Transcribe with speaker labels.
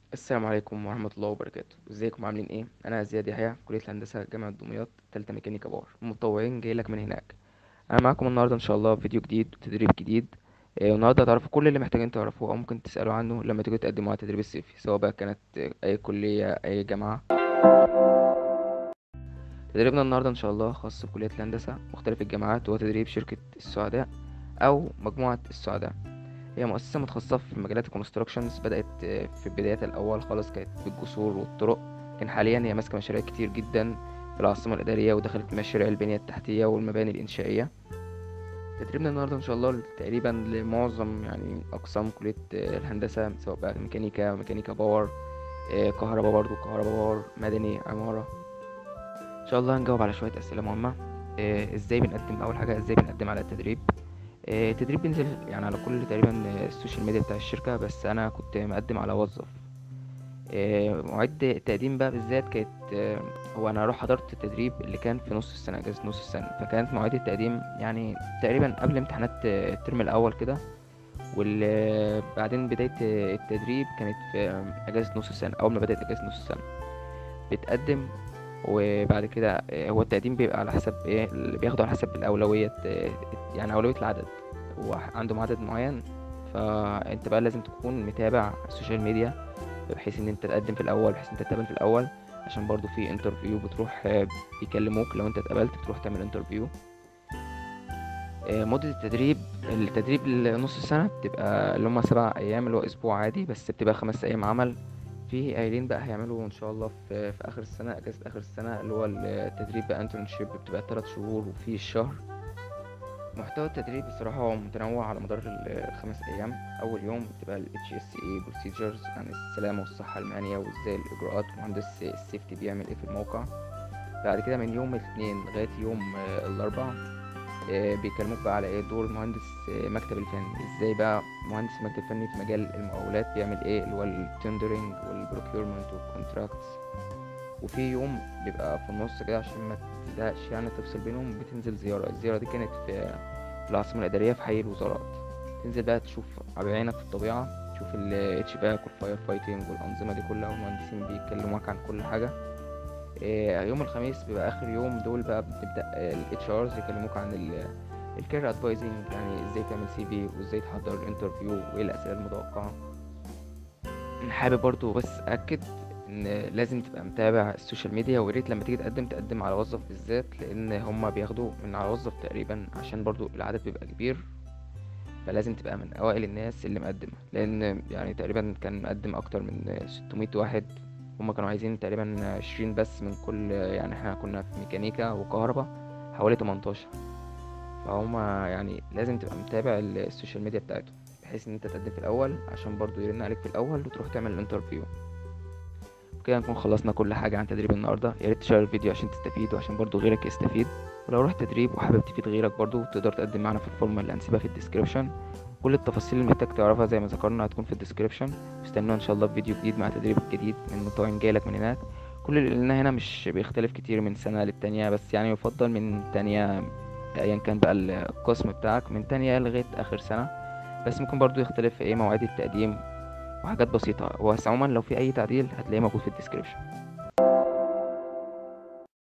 Speaker 1: السلام عليكم ورحمة الله وبركاته ازيكم عاملين ايه انا زياد يحيى كلية الهندسة جامعة دمياط تالتة ميكانيكا باور متطوعين جاي لك من هناك انا معاكم النهاردة ان شاء الله في فيديو جديد وتدريب جديد إيه والنهاردة هتعرفوا كل اللي محتاجين تعرفوه او ممكن تسألوا عنه لما تيجوا تقدموا على التدريب الصيفي سواء بقى كانت آه، اي كلية اي جامعة تدريبنا النهاردة ان شاء الله خاص بكلية الهندسة مختلف الجامعات وهو تدريب شركة السعداء او مجموعة السعداء هي مؤسسة متخصصة في مجالات الكونستراكشنز بدأت آه، في بداية الأول خالص كانت بالجسور والطرق لكن حاليا هي ماسكة مشاريع كتير جدا في العاصمة الإدارية ودخلت مشاريع البنية التحتية والمباني الإنشائية تدريبنا النهاردة إن شاء الله تقريبا لمعظم يعني أقسام كلية آه، الهندسة سواء بقى ميكانيكا ميكانيكا باور آه، كهرباء برضو كهرباء باور مدني عمارة إن شاء الله هنجاوب على شوية أسئلة مهمة آه، إزاي بنقدم أول حاجة إزاي بنقدم على التدريب آه، التدريب بينزل يعني على كل تقريبا آه، السوشيال ميديا بتاع الشركة بس أنا كنت مقدم على وظف آه، مواعيد التقديم بقى بالذات كانت آه، هو أنا أروح حضرت التدريب اللي كان في نص السنة أجازة نص السنة فكانت مواعيد التقديم يعني تقريبا قبل امتحانات آه، الترم الأول كده وبعدين بداية آه، التدريب كانت في آه، أجازة نص السنة أول ما بدأت أجازة نص السنة بتقدم وبعد كده آه، هو التقديم بيبقى على حسب ايه اللي بياخده على حسب الأولوية آه، يعني أولوية العدد هو عندهم عدد معين فانت بقى لازم تكون متابع السوشيال ميديا بحيث ان انت تقدم في الاول بحيث ان انت تقابل في الاول عشان برضو في انترفيو بتروح آه، بيكلموك لو انت اتقبلت بتروح تعمل انترفيو آه، مدة التدريب التدريب لنص السنة بتبقى اللي هما سبع أيام اللي هو أسبوع عادي بس بتبقى خمس أيام عمل في قايلين بقى هيعملوا إن شاء الله في, في آخر السنة أجازة آخر السنة اللي هو التدريب بقى انترنشيب بتبقى تلات شهور وفي الشهر محتوى التدريب الصراحة هو متنوع على مدار الخمس أيام أول يوم بتبقى ال HSE procedures عن السلامة والصحة المهنية وإزاي الإجراءات مهندس السيفتي بيعمل إيه في الموقع بعد كده من يوم الاثنين لغاية يوم آه، الأربعاء آه، بيكلموك بقى على إيه دور مهندس آه، مكتب الفني إزاي بقى مهندس المكتب الفني في مجال المقاولات بيعمل إيه اللي هو التندرنج والبروكيورمنت والكونتراكتس وفي يوم بيبقى في النص كده عشان ما تزهقش يعني تفصل بينهم بتنزل زيارة الزيارة دي كانت في في العاصمة الإدارية في حي الوزارات تنزل بقى تشوف بعينك في الطبيعة تشوف الاتش باك والفاير فايتنج والأنظمة دي كلها والمهندسين بيكلموك عن كل حاجة إيه، يوم الخميس بيبقى آخر يوم دول بقى بتبدأ الاتش ارز يكلموك عن الكارير ادفايزنج يعني ازاي تعمل سي في وازاي تحضر الانترفيو وايه الأسئلة المتوقعة حابب برضو بس أكد ان لازم تبقى متابع السوشيال ميديا وياريت لما تيجي تقدم تقدم على وظف بالذات لان هما بياخدوا من على وظف تقريبا عشان برضو العدد بيبقى كبير فلازم تبقى من اوائل الناس اللي مقدمة لان يعني تقريبا كان مقدم اكتر من 600 واحد هما كانوا عايزين تقريبا 20 بس من كل يعني احنا كنا في ميكانيكا وكهرباء حوالي 18 فهما يعني لازم تبقى متابع السوشيال ميديا بتاعتهم بحيث ان انت تقدم في الاول عشان برضو يرن عليك في الاول وتروح تعمل الانترفيو كده نكون خلصنا كل حاجة عن تدريب النهاردة يا ريت تشير الفيديو عشان تستفيد وعشان برضو غيرك يستفيد ولو رحت تدريب وحابب تفيد غيرك برضو تقدر تقدم معنا في الفورمة اللي هنسيبها في الديسكريبشن كل التفاصيل اللي محتاج تعرفها زي ما ذكرنا هتكون في الديسكريبشن واستنونا ان شاء الله في فيديو جديد مع تدريب جديد من مطاعم جايلك من هناك كل اللي قلناه هنا مش بيختلف كتير من سنة للتانية بس يعني يفضل من تانية ايا كان بقى القسم بتاعك من تانية لغاية اخر سنة بس ممكن برضو يختلف في ايه مواعيد التقديم وحاجات بسيطة بس عموما لو في أي تعديل هتلاقيه موجود في الديسكريبشن